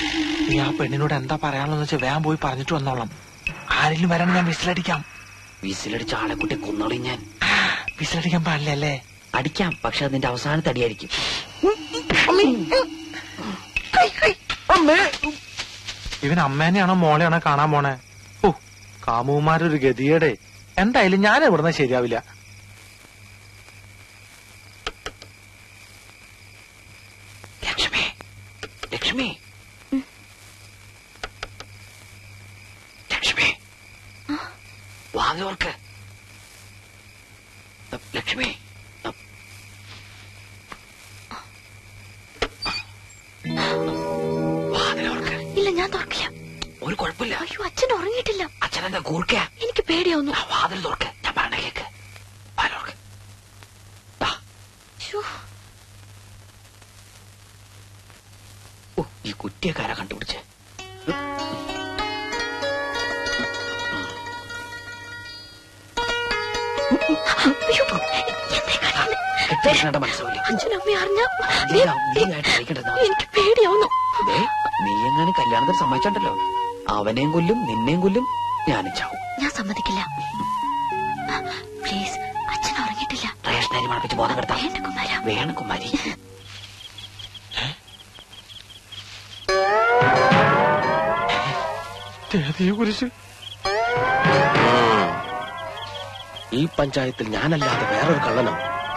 നീ ആ പെണ്ണിനോട് എന്താ പറയാനുള്ളതെന്ന് വെച്ചാൽ വേഗം പോയി പറഞ്ഞിട്ട് വന്നോളാം ആരെങ്കിലും വരാൻ ഞാൻ വിസിലടിക്കാം വിസിലടിച്ച ആളെ കുട്ടി കൊന്നോളി ഞാൻ വിസിലടിക്കാൻ പാടില്ല അല്ലേ അടിക്കാം പക്ഷെ അതിന്റെ അവസാനത്തെ അടിയായിരിക്കും ഇവൻ അമ്മേനെയാണോ മോളെയാണോ കാണാൻ പോണേ ഓ കാമുമാരൊരു ഗതിയേടെ എന്തായാലും ഞാൻ ഇവിടുന്ന് ശരിയാവില്ല ലക്ഷ്മി ലക്ഷ്മി ലക്ഷ്മി വാതിലോർക്ക് ലക്ഷ്മി വാതിലോർക്ക് ഇല്ല ഞാൻ തുറക്കില്ല ഒരു കുഴപ്പമില്ല അയ്യോ അച്ഛൻ ഉറങ്ങിയിട്ടില്ല അച്ഛനെന്താ കൂർക്കയാ എനിക്ക് പേടിയാവുന്നു ആ വാതിൽ തുറക്ക് ഞാൻ പറഞ്ഞ കേക്ക് വാതിലോർക്ക് ശ്ശോ, ഓ ഈ കുറ്റിയക്കാരാ കണ്ടുപിടിച്ചേ അയ്യോ, എന്താ ഈ കാണിക്കുന്നെ? കെട്ടിയിരിക്കണ മനസ്സിലാവില്ലേ അച്ഛനും അമ്മയും അറിഞ്ഞ നീ നീയായിട്ട് അയക്കണ്ടത് എനിക്ക് പേടിയാവുന്നു ദേ, നീ എങ്ങനെ കല്യാണത്തിന് സമ്മതിച്ചിട്ടല്ലോ അവനെയും കൊല്ലും നിന്നെയും കൊല്ലും ഞാനും ചാവും ഞാൻ സമ്മതിക്കില്ല പ്ലീസ് അച്ഛൻ ഉറങ്ങിയിട്ടില്ല റേഷനരി മണപ്പിച്ച് ബോധം കെടുത്താം വേണ്ട കുമാര വേണം കുമാരി കുറിച്ച് ഈ പഞ്ചായത്തിൽ ഞാനല്ലാതെ വേറൊരു കള്ളനോ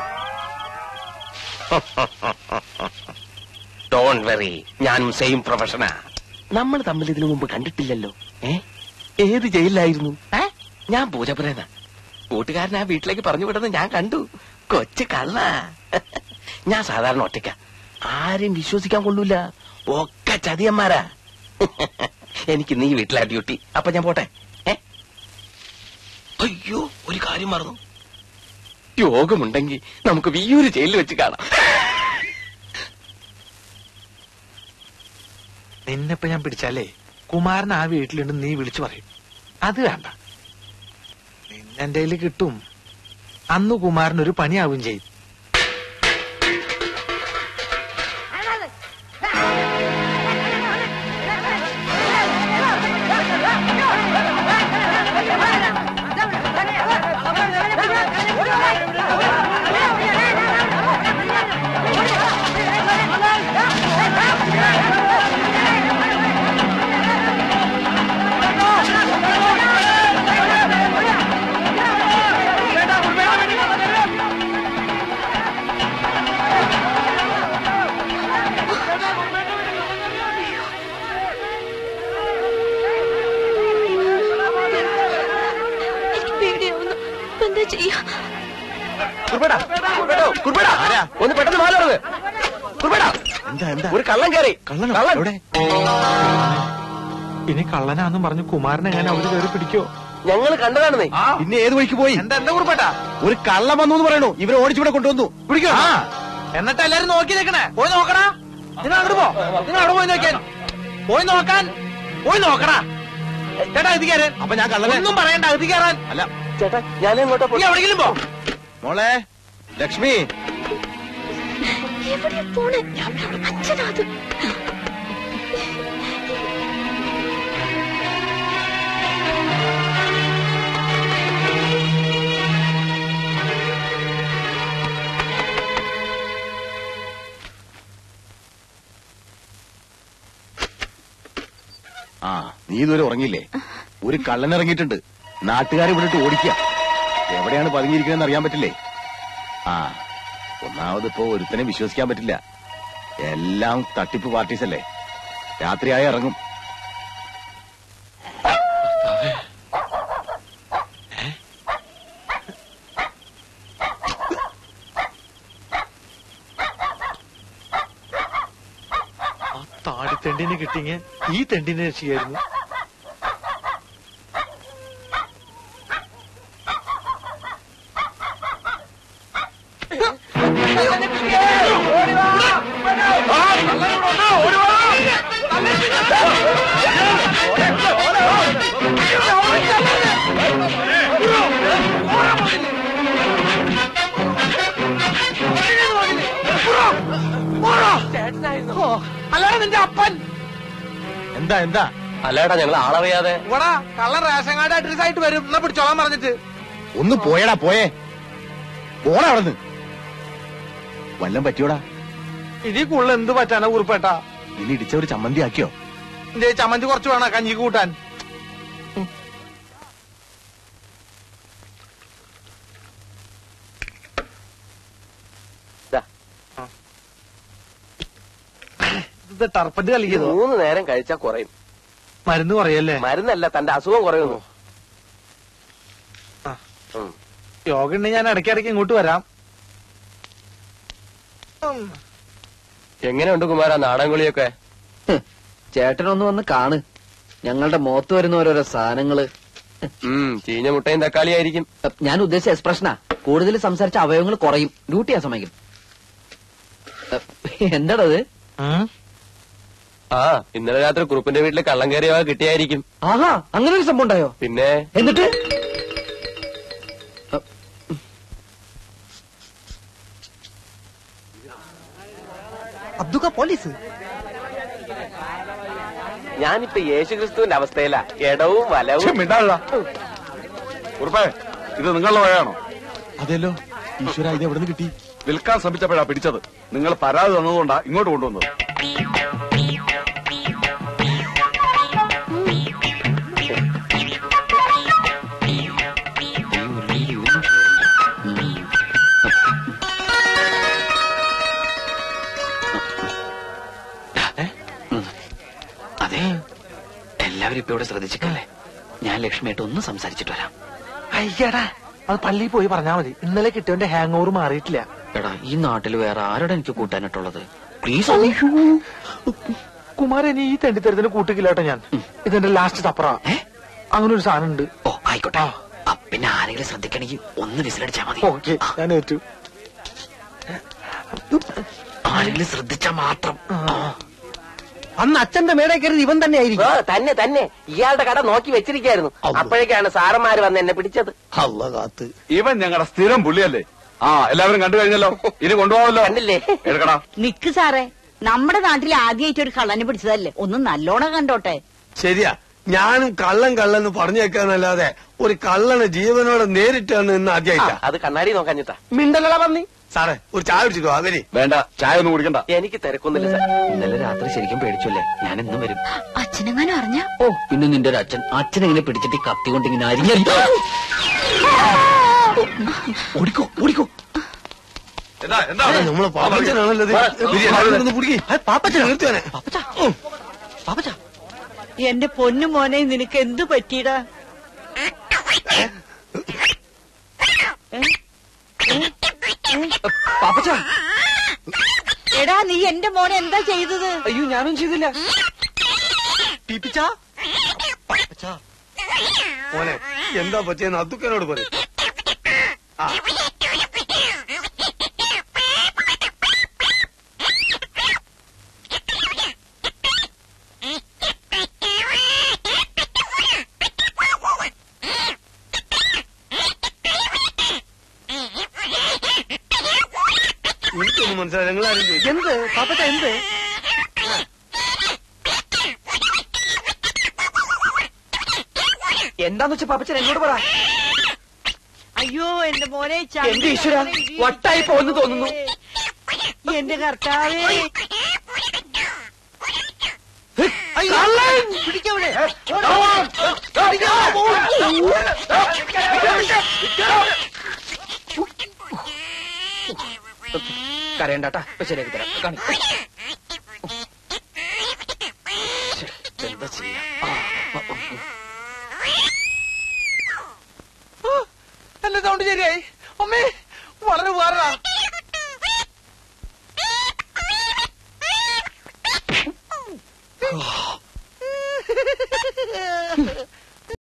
ഡോൺ വെറി ഞാനും സെയിം പ്രൊഫഷനാ നമ്മൾ തമ്മിൽ ഇതിനു മുമ്പ് കണ്ടിട്ടില്ലല്ലോ ഏ ഏത് ജയിലിലായിരുന്നു ഏ ഞാൻ പൂജപ്രേത കൂട്ടുകാരൻ ആ വീട്ടിലേക്ക് പറഞ്ഞു വിടുന്നത് ഞാൻ കണ്ടു കൊച്ചു കള്ള ഞാൻ സാധാരണ ഒറ്റയ്ക്ക ആരും വിശ്വസിക്കാൻ കൊള്ളൂല ഒക്കെ ചതിയന്മാരാ എനിക്ക് നീ വീട്ടിലാ ഡ്യൂട്ടി അപ്പൊ ഞാൻ പോട്ടെ ഏ അയ്യോ ഒരു കാര്യം മറന്നു യോഗമുണ്ടെങ്കിൽ നമുക്ക് വിയ്യൂര് ജയിലിൽ വെച്ച് കാണാം നിന്നെപ്പോ ഞാൻ പിടിച്ചാലേ കുമാരൻ ആ വീട്ടിലുണ്ട് നീ വിളിച്ചു പറയും അത് വേണ്ട നിന്നെന്റെ കയ്യിൽ കിട്ടും അന്ന് കുമാരൻ ഒരു പണിയാവും ചെയ്യും എനിക്ക് പേടിയാവുന്നു ഇപ്പൊ എന്താ ചെയ്യാ കുർബേടാ, കുർബേടോ, കുർബേടാ. ഒന്ന് പെട്ടെന്ന് മാറുന്നത് എന്താ എന്താ ഒരു കള്ളൻ കയറി കള്ളനോ കള്ളൻ എവിടെ ഇനി കള്ളനാന്നും പറഞ്ഞു കുമാരനെ ഞാൻ അവര് കയറി പിടിക്കോ ഞങ്ങൾ കണ്ടതാണെന്നേ പിന്നെ ഏത് വഴിക്ക് പോയി എന്താ എന്താ കുറിപ്പേട്ടാ ഒരു കള്ളം വന്നു എന്ന് പറയണു ഇവരെ ഓടിച്ചിവിടെ കൊണ്ടുവന്നു പിടിക്കോ ആ എന്നിട്ട് എല്ലാരും നോക്കി നിൽക്കണേ പോയി നോക്കടാ നിങ്ങൾ അങ്ങോട്ട് പോ നിങ്ങൾ അവിടെ പോയി നോക്കിയാൽ പോയി നോക്കാൻ പോയി നോക്കടാ ചേട്ടാ ഇത് കയറാൻ അപ്പൊ ഞാൻ കള്ളനെ ഒന്നും പറയണ്ട ഇത് കയറാൻ അല്ല ചേട്ടാ ഞാൻ എങ്ങോട്ടാ നീ എവിടെയെങ്കിലും പോ മോളെ ലക്ഷ്മി എവിടെയാ പോണേ അച്ഛനാ അത് ആ നീ ഇതുവരെ ഉറങ്ങിയില്ലേ ഒരു കള്ളൻ ഇറങ്ങിയിട്ടുണ്ട് നാട്ടുകാരെ വിട്ടിട്ട് ഓടിക്കുക എവിടെയാണ് പതുങ്ങിയിരിക്കണെന്ന് അറിയാൻ പറ്റില്ലേ ആ ഒന്നാമത് ഇപ്പോ ഒരുത്തനെ വിശ്വസിക്കാൻ പറ്റില്ല എല്ലാം തട്ടിപ്പ് പാർട്ടീസ് അല്ലേ രാത്രിയായ ഇറങ്ങും ആ താടിത്തെണ്ടിനെ കിട്ടിങ്ങ ഈ തെണ്ടിനെ രക്ഷിക്കായിരുന്നു ചേട്ടനായിരുന്നു അല്ലാതെ നിന്റെ അപ്പൻ എന്താ എന്താ അല്ലേടാ ഞങ്ങൾ ആളറിയാതെ ഇവിടെ കള്ള റേഷൻ കാർഡ് അഡ്രസ് ആയിട്ട് വരും എന്നാ പിടിച്ചോളാൻ പറഞ്ഞിട്ട് ഒന്ന് പോയടാ പോയേ പോടാ അവിടുന്ന് വല്ലം പറ്റിയോടാ ഇനി കൂടുതൽ എന്ത് പറ്റാനാ ഉറുപ്പേട്ടാ ഇനി ഇടിച്ച ഒരു ചമ്മന്തി ആക്കിയോ എന്റെ ചമ്മന്തി കുറച്ച് വേണം കഞ്ഞി കൂട്ടാൻ ദാ. ഇത് ടർപ്പന്റ് കളിക്കുന്നു മൂന്ന് നേരം കഴിച്ചാ കുറയും മരുന്ന് പറയല്ലേ മരുന്നല്ല തന്റെ അസുഖം കുറയുന്നു ആ. ഉം. യോഗ ഉണ്ടെങ്കിൽ ഞാൻ ഇടയ്ക്കിടയ്ക്ക് ഇങ്ങോട്ട് വരാം ഉം. എങ്ങനെയുണ്ട് കുമാര നാടൻകുളിയൊക്കെ ചേട്ടനൊന്ന് വന്ന് കാണ് ഞങ്ങളുടെ മുഖത്ത് വരുന്ന ഓരോരോ സാധനങ്ങള് ഉം ചീഞ്ഞ മുട്ടയും തക്കാളി ആയിരിക്കും ഞാൻ ഉദ്ദേശിച്ച എക്സ്പ്രഷനാ കൂടുതൽ സംസാരിച്ച അവയവങ്ങൾ കുറയും ഡ്യൂട്ടി ചെയ്യാൻ സമയം എന്താടത് ഉം. ആ ഇന്നലെ രാത്രി കുറുപ്പിന്റെ വീട്ടിൽ കള്ളം കയറിയ കിട്ടിയായിരിക്കും ആഹാ അങ്ങനെ ഒരു സംഭവം ഉണ്ടായോ പിന്നെ എന്നിട്ട് അബ്ദുക്ക പോലീസ് ഞാനിപ്പോ യേശുക്രിസ്തുവിന്റെ അവസ്ഥയിലാ ഇടവും വലവും ഉറപ്പേ ഇത് നിങ്ങളുടെ വഴയാണോ അതെല്ലോ ഈശ്വര ഇത് എവിടെ നിന്ന് കിട്ടി വിൽക്കാൻ ശ്രമിച്ചപ്പോഴാ പിടിച്ചത് നിങ്ങൾ പരാതി തന്നതുകൊണ്ടാ ഇങ്ങോട്ട് കൊണ്ടുവന്നത് അതെ എല്ലാവരും ഇപ്പൊ ഇവിടെ ശ്രദ്ധിച്ചിട്ടല്ലേ ഞാൻ ലക്ഷ്മിയായിട്ട് ഒന്ന് സംസാരിച്ചിട്ട് വരാം അയ്യടാ അത് പള്ളിയിൽ പോയി പറഞ്ഞാ മതി ഇന്നലെ കിട്ടിയവന്റെ ഹാങ് ഓവർ മാറിയിട്ടില്ല എടാ ഈ നാട്ടിൽ വേറെ ആരോടെ എനിക്ക് കൂട്ടാനായിട്ടുള്ളത് പ്ലീസ് കുമാരൻ ഈ തെണ്ടിത്തരത്തിന് കൂട്ടിക്കില്ല കേട്ടോ ഞാൻ ഇതെന്റെ ലാസ്റ്റ് തപ്പറ ഏ? അങ്ങനെ ഒരു സാധനം ഉണ്ട് ഓ ആയിക്കോട്ടെ ആ, പിന്നെ ആരെങ്കിലും ശ്രദ്ധിക്കണമെങ്കിൽ ഒന്ന് വിസിലടിച്ചാ മതി ഓക്കെ ഞാൻ ഏറ്റു ആരെങ്കിലും ശ്രദ്ധിച്ചാ മാത്രം ആ. അന്ന് അച്ഛന്റെ മേടെ കയറി ഇവൻ തന്നെ ആയിരിക്കും ആ, തന്നെ തന്നെ ഇയാളുടെ കട നോക്കി വെച്ചിരിക്കായിരുന്നു അപ്പോഴേക്കാണ് സാറന്മാര് വന്ന് എന്നെ പിടിച്ചത് അല്ല കാത്ത് ഇവൻ ഞങ്ങളുടെ സ്ഥിരം പുള്ളിയല്ലേ ആ എല്ലാവരും കണ്ടു കഴിഞ്ഞല്ലോ ഇനി കൊണ്ടുപോകാമല്ലോ കണ്ടില്ലേ? എടുക്കടാ നിക്ക് സാറേ നമ്മുടെ നാട്ടിൽ ആദ്യമായിട്ട് ഒരു കള്ളനെ പിടിച്ചതല്ലേ ഒന്ന് നല്ലോണം കണ്ടോട്ടെ ശരിയാ ഞാനും കള്ളൻ കള്ളൻ പറഞ്ഞേക്കാന്നല്ലാതെ ഒരു കള്ളനെ ജീവനോടെ നേരിട്ട് വന്ന് ഇന്ന് ആ, ആദ്യമായിട്ടാ അത് കണ്ണാടി നോക്കാഞ്ഞിട്ടാ മിണ്ടലട പന്നി സാറേ ഒരു ചായ കുടിച്ചിട്ടോ അവര് വേണ്ട ചായ ഒന്നും കുടിക്കണ്ട എനിക്ക് തിരക്കൊന്നുമില്ല സാർ ഇന്നലെ രാത്രി ശരിക്കും പേടിച്ചല്ലേ ഞാൻ ഇന്നും വരും അച്ഛനെങ്ങാനും അറിഞ്ഞ ഓ പിന്നെ നിന്റെ ഒരു അച്ഛൻ അച്ഛൻ ഇങ്ങനെ പിടിച്ചിട്ട് ഈ കത്തി കൊണ്ട് ഇങ്ങനെ അരിഞ്ഞ ഓടിക്കോ ഓടിക്കോ എന്താ എന്താ നമ്മളെ പാപ്പച്ചനാണല്ലോ ഇത്. ബിരിയാണി ഒന്ന് പിടിക്ക്. ഏ, പാപ്പച്ചൻ നിർത്തിയോനെ എന്റെ പൊന്നു മോനെ നിനക്ക് എന്തു പറ്റിയടാ പാപ്പച്ച എടാ നീ എന്റെ മോനെ എന്താ ചെയ്തത് അയ്യോ ഞാനും ചെയ്തില്ല പീപ്പിച്ചാ? പാപ്പച്ചാ. മോനെ എന്താ പറ്റിയെന്ന് അത്തുക്കനോട് പറയും എനിക്കൊന്നും മനസ്സിലായി നിങ്ങളാരും ചോദിക്കും എന്ത് പാപ്പച്ച എന്ത് എന്താന്ന് വെച്ചാ പാപ്പച്ചൻ എന്നോട് പറ അയ്യോ എന്റെ മോനെ എന്റെ ഈശ്വരാ, വട്ടായി പോയെന്ന് തോന്നുന്നു. എന്റെ കർത്താവേ പിടിക്കവിടെ കരയണ്ടാട്ടാ ഇപ്പൊ ശരിയാക്കി തരാം കാണി ശ്ശെ, എന്താ ചെയ്യാ ആ, ആ, ആ, ആ. എന്റെ സൗണ്ട് ശരിയായി അമ്മേ വളരെ വേറെ